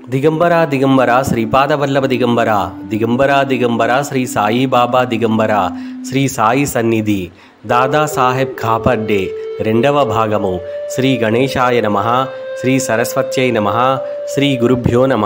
దిగంబర దిగంబర శ్రీపాదవల్లభ దిగంబర దిగంబర దిగంబర శ్రీ సాయిబాబా దిగంబర శ్రీ సాయి సన్నిధి దాదాసాహెబ్ ఖాపర్డే రెండవ భాగము శ్రీ గణేశాయ నమ శ్రీ సరస్వత్యై నమ శ్రీ గురుభ్యో నమ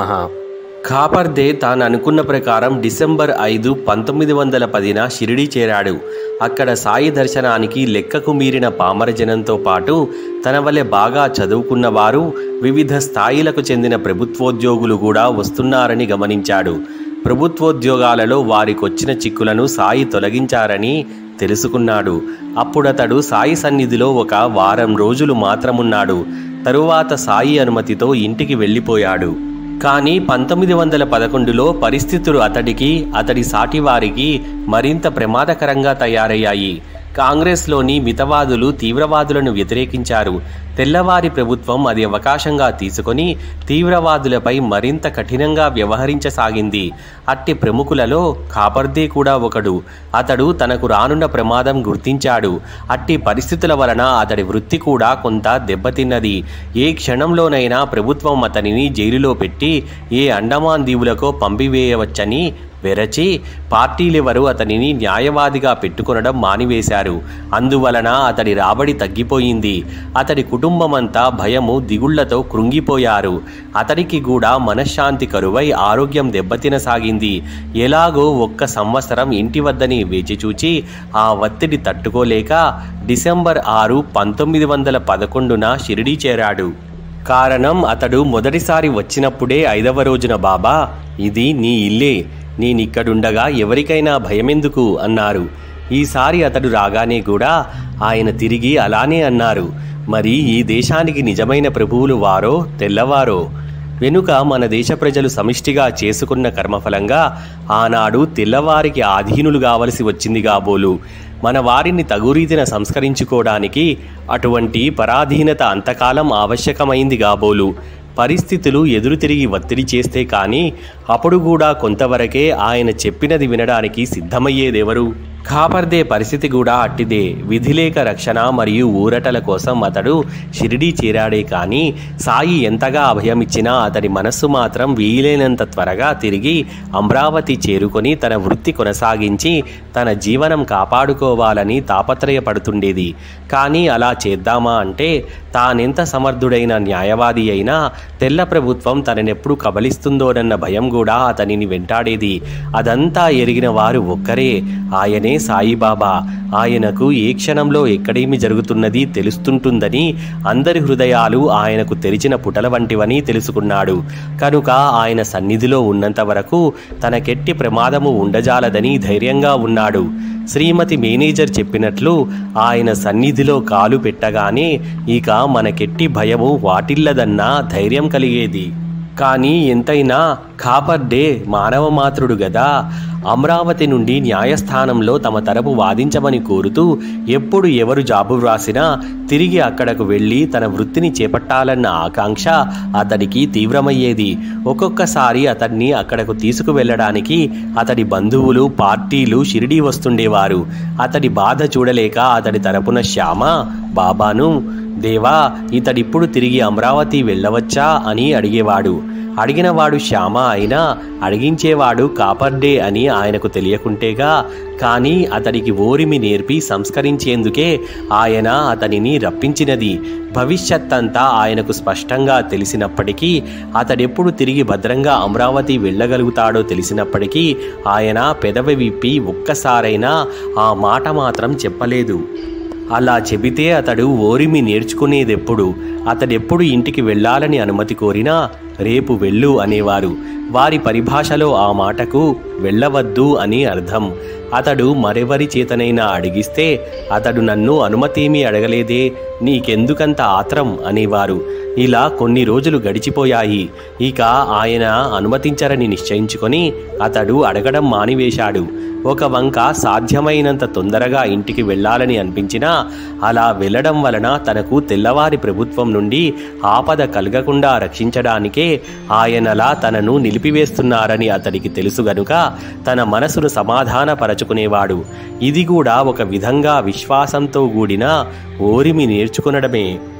ఖాపర్దే తాను అనుకున్న ప్రకారం డిసెంబర్ ఐదు పంతొమ్మిది వందల పదిన షిరిడి చేరాడు అక్కడ సాయి దర్శనానికి లెక్కకు మీరిన పామర జనంతో పాటు తన వలె బాగా చదువుకున్న వారు వివిధ స్థాయిలకు చెందిన ప్రభుత్వోద్యోగులు కూడా వస్తున్నారని గమనించాడు ప్రభుత్వోద్యోగాలలో వారికొచ్చిన చిక్కులను సాయి తొలగించారని తెలుసుకున్నాడు అప్పుడతడు సాయి సన్నిధిలో ఒక వారం రోజులు మాత్రమున్నాడు తరువాత సాయి అనుమతితో ఇంటికి వెళ్ళిపోయాడు కానీ పంతొమ్మిది వందల పదకొండులో పరిస్థితులు అతడికి అతడి సాటివారికి మరింత ప్రమాదకరంగా తయారయ్యాయి కాంగ్రెస్లోని మితవాదులు తీవ్రవాదులను వ్యతిరేకించారు తెల్లవారి ప్రభుత్వం అది అవకాశంగా తీసుకొని తీవ్రవాదులపై మరింత కఠినంగా వ్యవహరించసాగింది అట్టి ప్రముఖులలో కాపర్దే కూడా ఒకడు అతడు తనకు రానున్న ప్రమాదం గుర్తించాడు అట్టి పరిస్థితుల వలన అతడి వృత్తి కూడా కొంత దెబ్బతిన్నది ఏ క్షణంలోనైనా ప్రభుత్వం అతనిని జైలులో పెట్టి ఏ అండమాన్ దీవులకో పంపివేయవచ్చని వెరచి పార్టీలెవరు అతనిని న్యాయవాదిగా పెట్టుకొనడం మానివేశారు అందువలన అతడి రాబడి తగ్గిపోయింది అతడి కుటుంబమంతా భయము దిగుళ్లతో కృంగిపోయారు అతడికి కూడా మనశ్శాంతి కరువై ఆరోగ్యం దెబ్బతినసాగింది ఎలాగో ఒక్క సంవత్సరం ఇంటి వద్దని వేచిచూచి ఆ ఒత్తిడి తట్టుకోలేక డిసెంబర్ ఆరు పంతొమ్మిది వందల పదకొండున షిరిడీ చేరాడు కారణం అతడు మొదటిసారి వచ్చినప్పుడే ఐదవ రోజున బాబా ఇది నీ ఇల్లే నేనిక్కడుండగా ఎవరికైనా భయమెందుకు అన్నారు ఈసారి అతడు రాగానే కూడా ఆయన తిరిగి అలానే అన్నారు మరి ఈ దేశానికి నిజమైన ప్రభువులు వారో తెల్లవారో వెనుక మన దేశ ప్రజలు సమిష్టిగా చేసుకున్న కర్మఫలంగా ఆనాడు తెల్లవారికి ఆధీనులు కావలసి వచ్చింది కాబోలు మన వారిని తగురీతిన సంస్కరించుకోవడానికి అటువంటి పరాధీనత అంతకాలం ఆవశ్యకమైంది కాబోలు పరిస్థితులు ఎదురు తిరిగి ఒత్తిడి చేస్తే కానీ అప్పుడు కూడా కొంతవరకే ఆయన చెప్పినది వినడానికి సిద్ధమయ్యేదెవరు ఖాపర్దే పరిస్థితి కూడా అట్టిదే విధిలేక రక్షణ మరియు ఊరటల కోసం అతడు షిరిడీ చేరాడే కానీ సాయి ఎంతగా అభయమిచ్చినా అతడి మనస్సు మాత్రం వీలైనంత త్వరగా తిరిగి అమరావతి చేరుకొని తన వృత్తి కొనసాగించి తన జీవనం కాపాడుకోవాలని తాపత్రయపడుతుండేది కానీ అలా చేద్దామా అంటే తానెంత సమర్థుడైన న్యాయవాది అయినా తెల్ల ప్రభుత్వం తననెప్పుడు కబలిస్తుందోనన్న భయం కూడా అతనిని వెంటాడేది అదంతా ఎరిగిన వారు ఒక్కరే ఆయనే సాయిబాబా ఆయనకు ఏ క్షణంలో ఎక్కడేమి జరుగుతున్నది తెలుస్తుంటుందని అందరి హృదయాలు ఆయనకు తెరిచిన పుటల వంటివని తెలుసుకున్నాడు కనుక ఆయన సన్నిధిలో ఉన్నంత వరకు తనకెట్టి ప్రమాదము ఉండజాలదని ధైర్యంగా ఉన్నాడు శ్రీమతి మేనేజర్ చెప్పినట్లు ఆయన సన్నిధిలో కాలు పెట్టగానే ఇక మనకెట్టి భయము వాటిల్లదన్న ధైర్యం కలిగేది కానీ ఎంతైనా ఖాపర్డే మానవ మాతృడు గదా అమరావతి నుండి న్యాయస్థానంలో తమ తరపు వాదించమని కోరుతూ ఎప్పుడు ఎవరు జాబు వ్రాసినా తిరిగి అక్కడకు వెళ్ళి తన వృత్తిని చేపట్టాలన్న ఆకాంక్ష అతడికి తీవ్రమయ్యేది ఒక్కొక్కసారి అతన్ని అక్కడకు తీసుకువెళ్ళడానికి అతడి బంధువులు పార్టీలు షిరిడీ వస్తుండేవారు అతడి బాధ చూడలేక అతడి తరపున శ్యామ బాబాను దేవా ఇతడిప్పుడు తిరిగి అమరావతి వెళ్ళవచ్చా అని అడిగేవాడు అడిగినవాడు శ్యామ అయినా అడిగించేవాడు కాపర్డే అని ఆయనకు తెలియకుంటేగా కానీ అతడికి ఓరిమి నేర్పి సంస్కరించేందుకే ఆయన అతనిని రప్పించినది భవిష్యత్తంతా ఆయనకు స్పష్టంగా తెలిసినప్పటికీ అతడెప్పుడు తిరిగి భద్రంగా అమరావతి వెళ్ళగలుగుతాడో తెలిసినప్పటికీ ఆయన పెదవి విప్పి ఒక్కసారైనా ఆ మాట మాత్రం చెప్పలేదు అలా చెబితే అతడు ఓరిమి నేర్చుకునేదెప్పుడు అతడెప్పుడు ఇంటికి వెళ్ళాలని అనుమతి కోరినా రేపు వెళ్ళు అనేవారు వారి పరిభాషలో ఆ మాటకు వెళ్ళవద్దు అని అర్థం అతడు మరెవరి చేతనైనా అడిగిస్తే అతడు నన్ను అనుమతేమీ అడగలేదే నీకెందుకంత ఆత్రం అనేవారు ఇలా కొన్ని రోజులు గడిచిపోయాయి ఇక ఆయన అనుమతించరని నిశ్చయించుకొని అతడు అడగడం మానివేశాడు ఒక వంక సాధ్యమైనంత తొందరగా ఇంటికి వెళ్ళాలని అనిపించినా అలా వెళ్ళడం వలన తనకు తెల్లవారి ప్రభుత్వం నుండి ఆపద కలగకుండా రక్షించడానికే ఆయనలా తనను నిలిపివేస్తున్నారని అతడికి తెలుసు గనుక తన మనసును సమాధానపరచుకునేవాడు ఇది కూడా ఒక విధంగా విశ్వాసంతో కూడిన ఓరిమి నేర్చుకునడమే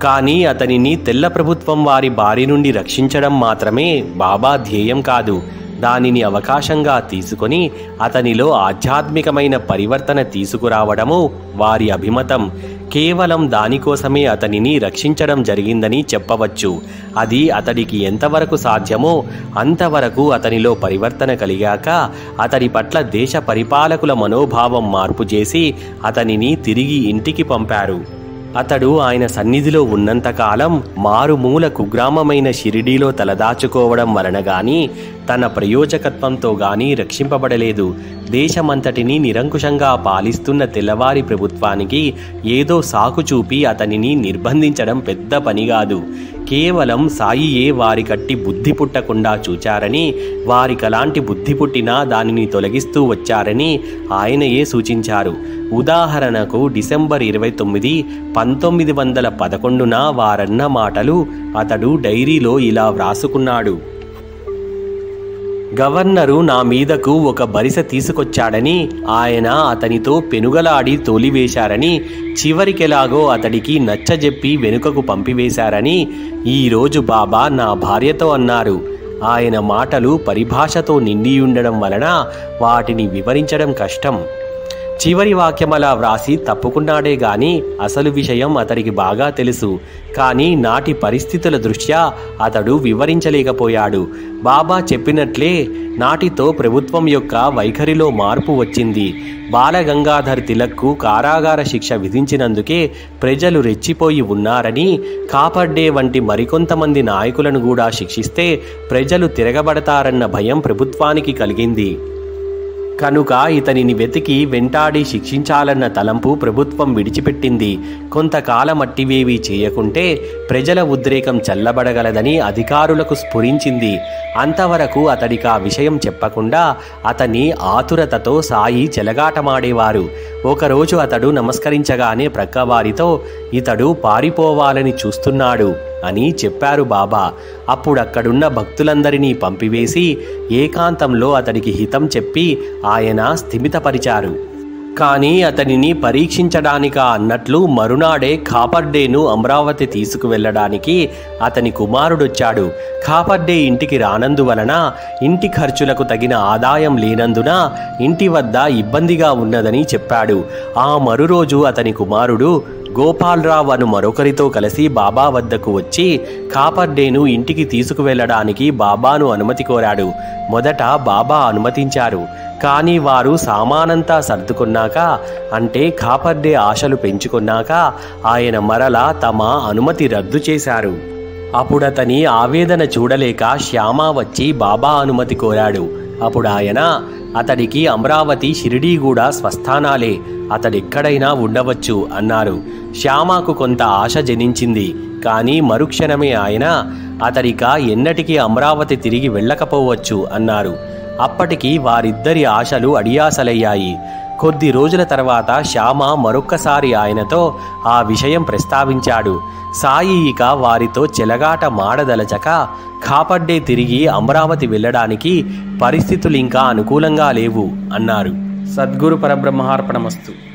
కానీ అతనిని తెల్ల ప్రభుత్వం వారి బారి నుండి రక్షించడం మాత్రమే బాబా ధ్యేయం కాదు దానిని అవకాశంగా తీసుకొని అతనిలో ఆధ్యాత్మికమైన పరివర్తన తీసుకురావడము వారి అభిమతం కేవలం దానికోసమే అతనిని రక్షించడం జరిగిందని చెప్పవచ్చు అది అతడికి ఎంతవరకు సాధ్యమో అంతవరకు అతనిలో పరివర్తన కలిగాక అతడి పట్ల దేశ పరిపాలకుల మనోభావం మార్పు చేసి అతనిని తిరిగి ఇంటికి పంపారు అతడు ఆయన సన్నిధిలో ఉన్నంతకాలం మారుమూల కుగ్రామమైన షిరిడీలో తలదాచుకోవడం వలన గాని తన ప్రయోజకత్వంతో గాని రక్షింపబడలేదు దేశమంతటిని నిరంకుశంగా పాలిస్తున్న తెల్లవారి ప్రభుత్వానికి ఏదో సాకు చూపి అతనిని నిర్బంధించడం పెద్ద పని కాదు కేవలం సాయియే వారి కట్టి బుద్ధి పుట్టకుండా చూచారని వారికలాంటి బుద్ధి పుట్టినా దానిని తొలగిస్తూ వచ్చారని ఆయనయే సూచించారు ఉదాహరణకు డిసెంబర్ ఇరవై తొమ్మిది పంతొమ్మిది వందల పదకొండున వారన్న మాటలు అతడు డైరీలో ఇలా వ్రాసుకున్నాడు గవర్నరు నా మీదకు ఒక బరిస తీసుకొచ్చాడని ఆయన అతనితో పెనుగలాడి తోలివేశారని చివరికెలాగో అతడికి నచ్చజెప్పి వెనుకకు పంపివేశారని ఈరోజు బాబా నా భార్యతో అన్నారు ఆయన మాటలు పరిభాషతో నిండి ఉండడం వలన వాటిని వివరించడం కష్టం చివరి వాక్యం అలా వ్రాసి తప్పుకున్నాడే గాని అసలు విషయం అతడికి బాగా తెలుసు కానీ నాటి పరిస్థితుల దృష్ట్యా అతడు వివరించలేకపోయాడు బాబా చెప్పినట్లే నాటితో ప్రభుత్వం యొక్క వైఖరిలో మార్పు వచ్చింది బాలగంగాధర్ తిలక్కు కారాగార శిక్ష విధించినందుకే ప్రజలు రెచ్చిపోయి ఉన్నారని కాపర్డే వంటి మరికొంతమంది నాయకులను కూడా శిక్షిస్తే ప్రజలు తిరగబడతారన్న భయం ప్రభుత్వానికి కలిగింది కనుక ఇతనిని వెతికి వెంటాడి శిక్షించాలన్న తలంపు ప్రభుత్వం విడిచిపెట్టింది కొంతకాలం అట్టివేవి చేయకుంటే ప్రజల ఉద్రేకం చల్లబడగలదని అధికారులకు స్ఫురించింది అంతవరకు అతడికి ఆ విషయం చెప్పకుండా అతని ఆతురతతో సాయి చెలగాటమాడేవారు ఒకరోజు అతడు నమస్కరించగానే ప్రక్కవారితో ఇతడు పారిపోవాలని చూస్తున్నాడు అని చెప్పారు బాబా అప్పుడక్కడున్న భక్తులందరినీ పంపివేసి ఏకాంతంలో అతడికి హితం చెప్పి ఆయన స్థిమితపరిచారు కానీ అతనిని పరీక్షించడానికా అన్నట్లు మరునాడే ఖాపర్డేను అమరావతి తీసుకువెళ్ళడానికి అతని కుమారుడొచ్చాడు ఖాపర్డే ఇంటికి రానందువలన ఇంటి ఖర్చులకు తగిన ఆదాయం లేనందున ఇంటి వద్ద ఇబ్బందిగా ఉన్నదని చెప్పాడు ఆ మరురోజు అతని కుమారుడు గోపాలరావు అను మరొకరితో కలిసి బాబా వద్దకు వచ్చి కాపర్డేను ఇంటికి తీసుకువెళ్ళడానికి బాబాను అనుమతి కోరాడు మొదట బాబా అనుమతించారు కానీ వారు సామానంతా సర్దుకున్నాక అంటే కాపర్డే ఆశలు పెంచుకున్నాక ఆయన మరలా తమ అనుమతి రద్దు చేశారు అప్పుడతని ఆవేదన చూడలేక శ్యామ వచ్చి బాబా అనుమతి కోరాడు అప్పుడు ఆయన అతడికి అమరావతి షిరిడీ కూడా స్వస్థానాలే అతడెక్కడైనా ఉండవచ్చు అన్నారు శ్యామకు కొంత ఆశ జనించింది కానీ మరుక్షణమే ఆయన అతడిక ఎన్నటికీ అమరావతి తిరిగి వెళ్ళకపోవచ్చు అన్నారు అప్పటికి వారిద్దరి ఆశలు అడియాసలయ్యాయి కొద్ది రోజుల తర్వాత శ్యామ మరొక్కసారి ఆయనతో ఆ విషయం ప్రస్తావించాడు సాయి ఇక వారితో చెలగాట మాడదలచక కాపడ్డే తిరిగి అమరావతి వెళ్ళడానికి పరిస్థితులు ఇంకా అనుకూలంగా లేవు అన్నారు సద్గురు పరబ్రహ్మార్పణమస్తు